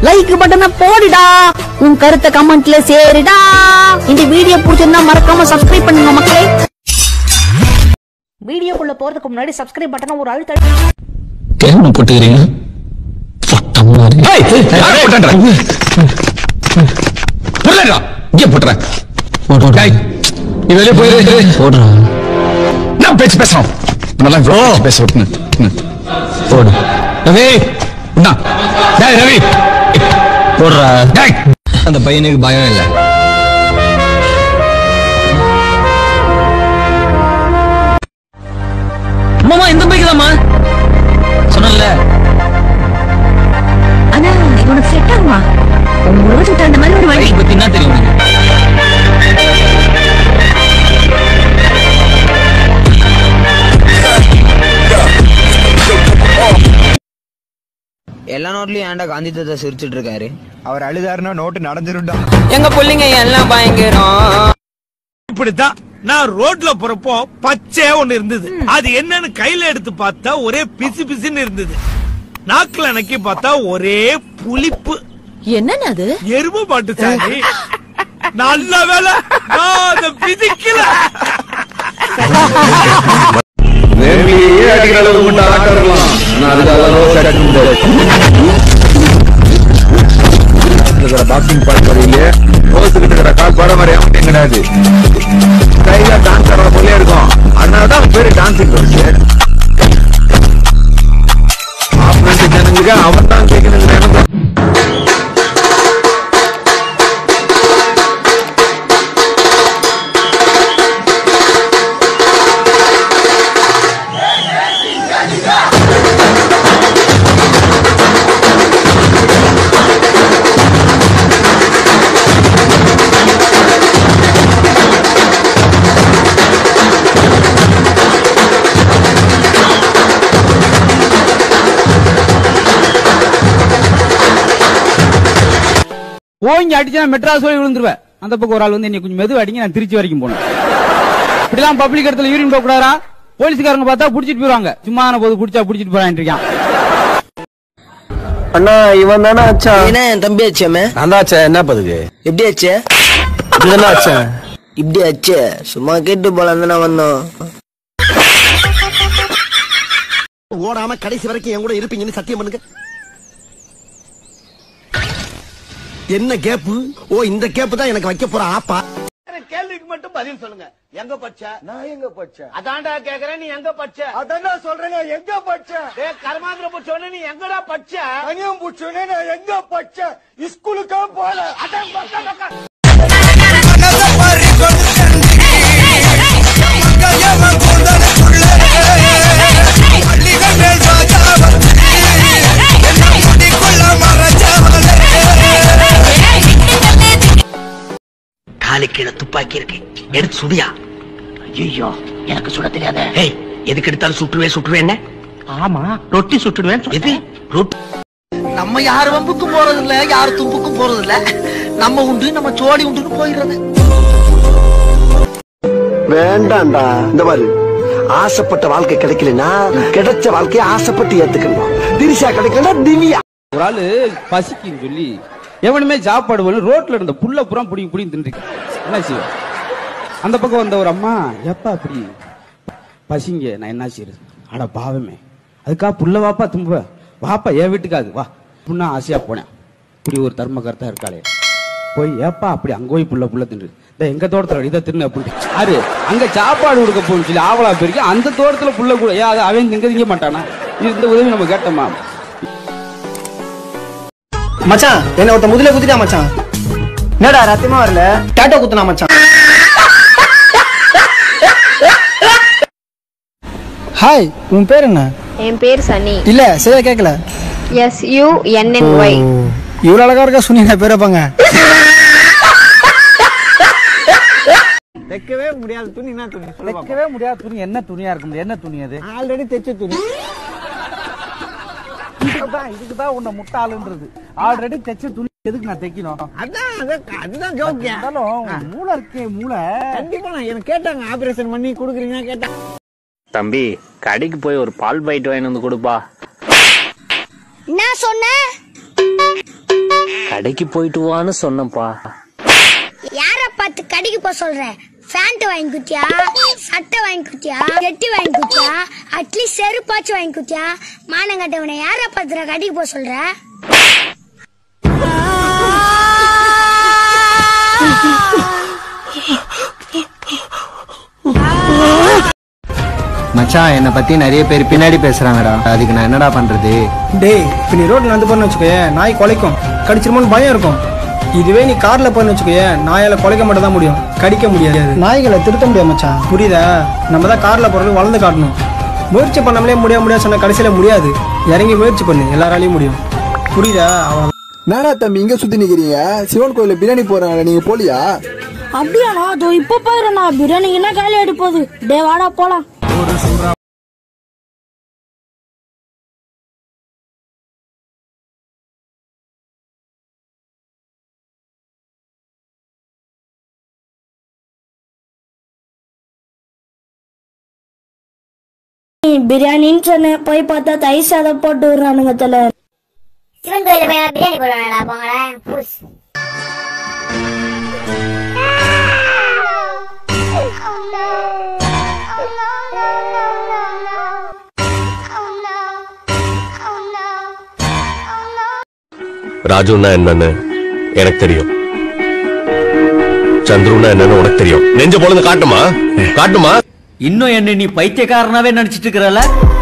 like பட்டனை போடுடா உன் கருத்தை கமெண்ட்ல சேருடா இந்த வீடியோ பிடிச்சிருந்தா மறக்காம சப்ஸ்கிரைப் பண்ணுங்க மக்களே வீடியோக்குள்ள போறதுக்கு முன்னாடி சப்ஸ்கிரைப் பட்டனை ஒரு அழுத்த கேவலம் போட்டுக்கிறீங்க பட்டம் மாதிரி இங்கே போட்டுறேன் டேய், நீ வெளியே போயிரு போடுறேன் நான் பேச்சு பேசுறோம் நல்லா பேச்சு பேச விட்டுன்னு போடு ரவி என்ன டேய் ரவி போடுறா டேய் அந்த பையனுக்கு பயம் இல்லை அம்மாமா இந்த பைக் தாம்மா சொன்னல ஆனா இது உனக்கு செட் ஆகுமா உங்க உலகத்துக்கு தகுந்த மாதிரி ஒரு வழி பைக் பத்தி என்ன தெரியும் உனக்கு எல்லா நோட்லயும் ஏன்டா காந்தி தாத்தா சிரிச்சிட்டு இருக்காரு அவர் அழுதாருன்னா நோட்டு நடந்துருண்டா எங்க பிள்ளைங்க எல்லாம் பயங்கரம் இப்படித்தான் நான் ரோட்ல போறப்போ பச்சையா ஒண்ணு இருந்தது அது என்னன்னு கையில எடுத்து பார்த்தா ஒரே பிசு பிசுன்னு இருந்தது நாக்குல நக்கி பார்த்தா ஒரே புளிப்பு என்னன்னு அது எருமை மாட்டு சாணி நல்ல வேலை நான் அதை பிதிக்கல வேலையே அடிக்கிற அளவுக்கு மட்டும் ஆட்டம் இருக்கலாம் நான் அதுக்காக ரோஸ் அடிக்க முடியாது இருக்கிற பாக்ஸிங் பாட் வரையிலே ரோஸ் கிட்ட இருக்கிற கால் பாட மாதிரி அவன் கிடையாது கையில டான்ஸ் ஆடுற போலே இருக்கும் அதனாலதான் அவன் பேரு டான்சிங் ரோஸ் ஆப்ரண்ட் ஜனங்களுக்கு அவன் தான் கேட்கணுங்கிற எண்ணம் ஓங்கி அடிச்சா மெட்ராஸ் போய் விழுந்துருவேன் அந்த பக்கம் ஒரு ஆள் வந்து என்னை கொஞ்சம் மெது அடிங்க நான் திருச்சி வரைக்கும் போனேன் இப்படிலாம் பப்ளிக் இடத்துல யூரின் போக கூடாதா போலீஸ்காரங்க பார்த்தா புடிச்சிட்டு போயிருவாங்க சும்மா போது புடிச்சா புடிச்சிட்டு போறான் இருக்கான் அண்ணா இவன் தானே ஆச்சா என்ன என் தம்பி ஆச்சாமே நான் தான் என்ன பதுக்கு எப்படி ஆச்சு இப்படிதானே ஆச்சேன் இப்படி ஆச்சு சும்மா கேட்டு போலாம் தானே வந்தோம் ஓடாம கடைசி வரைக்கும் என் கூட இருப்பீங்கன்னு சத்தியம் பண்ணுங்க என்ன கேப்பு ஓ இந்த கேப்பு தான் எனக்கு வைக்க போற ஆப்பா கேள்விக்கு மட்டும் பதில் சொல்லுங்க எங்க பச்ச நான் எங்க பச்ச அதான்டா கேக்குறேன் நீ எங்க பச்ச அதான் சொல்றேன் எங்க பச்ச ஏ கர்மாந்திர பூச்சோன்னு நீ எங்கடா பச்ச தனியம் பூச்சோன்னு நான் எங்க பச்ச ஸ்கூலுக்கு போல அதான் பக்க பக்க காலு கீழே துப்பாக்கி இருக்கு எடுத்து சுடியா ஐயோ எனக்கு சுட தெரியாத ஏய் எதுக்கு எடுத்தாலும் சுட்டுவே சுட்டுவேன் ஆமா ரொட்டி சுட்டுடுவேன் எது ரொட்டி நம்ம யார் வம்புக்கும் போறது இல்ல யார் தும்புக்கும் போறது இல்ல நம்ம உண்டு நம்ம சோடி உண்டுன்னு போயிடுறது வேண்டாம்டா இந்த மாதிரி ஆசைப்பட்ட வாழ்க்கை கிடைக்கலனா கிடைச்ச வாழ்க்கையை ஆசைப்பட்டு ஏத்துக்கணும் திரிசா கிடைக்கலனா திவ்யா ஒரு ஆளு பசிக்குன்னு சொல்லி எவனுமே சாப்பாடு வேணும் ரோட்ல இருந்த புல்ல புறம் புடிங்கி புடிங்கி தின்றுக்கு என்ன செய்வோம் அந்த பக்கம் வந்த ஒரு அம்மா எப்பா அப்படி பசிங்க நான் என்ன செய்யறது அட பாவமே அதுக்கா புல்ல வாப்பா தும்ப வாப்பா என் வீட்டுக்காது வா புண்ணா ஆசையா போனேன் இப்படி ஒரு தர்ம கர்த்தா இருக்காளே போய் ஏப்பா அப்படி அங்க போய் புள்ள புள்ள தின்று இந்த எங்க தோட்டத்துல இதை தின்னு அப்படின்னு யாரு அங்க சாப்பாடு கொடுக்க போகணும் சொல்லி ஆவலா போயிருக்கு அந்த தோட்டத்துல புள்ள கூட ஏன் அது அவன் திங்க திங்க மாட்டானா இது இந்த உதவி நம்ம கேட்டோமா மச்சான் என்ன ஒருத்த முதல்ல குத்திட்டா மச்சான் என்னடா ரத்தமா வரல டாட்டா குத்துனா மச்சான் ஹாய் உன் பேர் என்ன என் பேர் சனி இல்ல சரியா கேட்கல S U N N Y இவ்வளவு அழகா இருக்கா சொன்னீங்க பேரப்பாங்க தைக்கவே முடியாத துணி என்ன துணி தைக்கவே முடியாத துணி என்ன துணியா இருக்க முடியும் என்ன துணி அது ஆல்ரெடி தைச்ச துணி இதுக்குதான் இதுக்குதான் உன்னை முட்டாளுன்றது ஆல்ரெடி தைச்ச துணி எதுக்கு நான் தைக்கணும் அதான் அதான் அதுதான் ஜோக் இருந்தாலும் உன் மூளை இருக்கே மூளை கண்டிப்பா நான் எனக்கு கேட்டாங்க ஆபரேஷன் பண்ணி கொடுக்குறீங்க கேட்டாங்க தம்பி கடைக்கு போய் ஒரு பால் பாயிட்டு வாங்கிட்டு வந்து கொடுப்பா என்ன சொன்ன கடைக்கு போயிட்டு வான்னு சொன்னப்பா யார பார்த்து கடைக்கு போக சொல்ற ஃபேண்ட் வாங்கி குத்தியா சட்டை வாங்கி குத்தியா ஜெட்டி வாங்கி குத்தியா அட்லீஸ்ட் செருப்பாச்சும் வாங்கி குத்தியா மானங்கட்டவனை யார பார்த்துடா கடைக்கு போக சொல்ற மச்சான் என்னை பத்தி நிறைய பேர் பின்னாடி பேசுறாங்கடா அதுக்கு நான் என்னடா பண்றது டேய் இப்ப நீ ரோட்ல நடந்து போறன்னு வச்சுக்கோயேன் நாய் குலைக்கும் கடிச்சிருமோன்னு பயம் இருக்கும் இதுவே நீ கார்ல போறன்னு வச்சுக்கோயேன் நாயால குலைக்க மட்டும் தான் முடியும் கடிக்க முடியாது நாய்களை திருத்த முடியாது மச்சான் புரியுதா நம்ம தான் கார்ல போறது வளர்ந்து காட்டணும் முயற்சி பண்ணாமலே முடிய முடியாது சொன்ன கடைசியில முடியாது இறங்கி முயற்சி பண்ணு எல்லாராலையும் முடியும் புரியுதா அவன் நானா தம்பி இங்க சுத்தி நிக்கிறீங்க சிவன் கோயில பிரியாணி போறாங்க நீங்க போலியா அப்படியாண்ணா அதோ இப்ப பாருண்ணா பிரியாணி என்ன காலி ஆடி போகுது டே வாடா போலாம் பிரியாணின்னு சொன்னேன் போய் பார்த்தா தயிர் சாதம் போட்டு விடுறானுங்க தல சிவன் கோயில போய் பிரியாணி போடுவாங்களா போங்களேன் பூஸ் ராஜுன்னா என்னன்னு எனக்கு தெரியும் சந்துருன்னா என்னன்னு உனக்கு தெரியும் நெஞ்ச பொழுது காட்டுமா காட்டுமா இன்னும் என்ன நீ பைத்தியக்காரனாவே நினைச்சிட்டு இருக்கிறல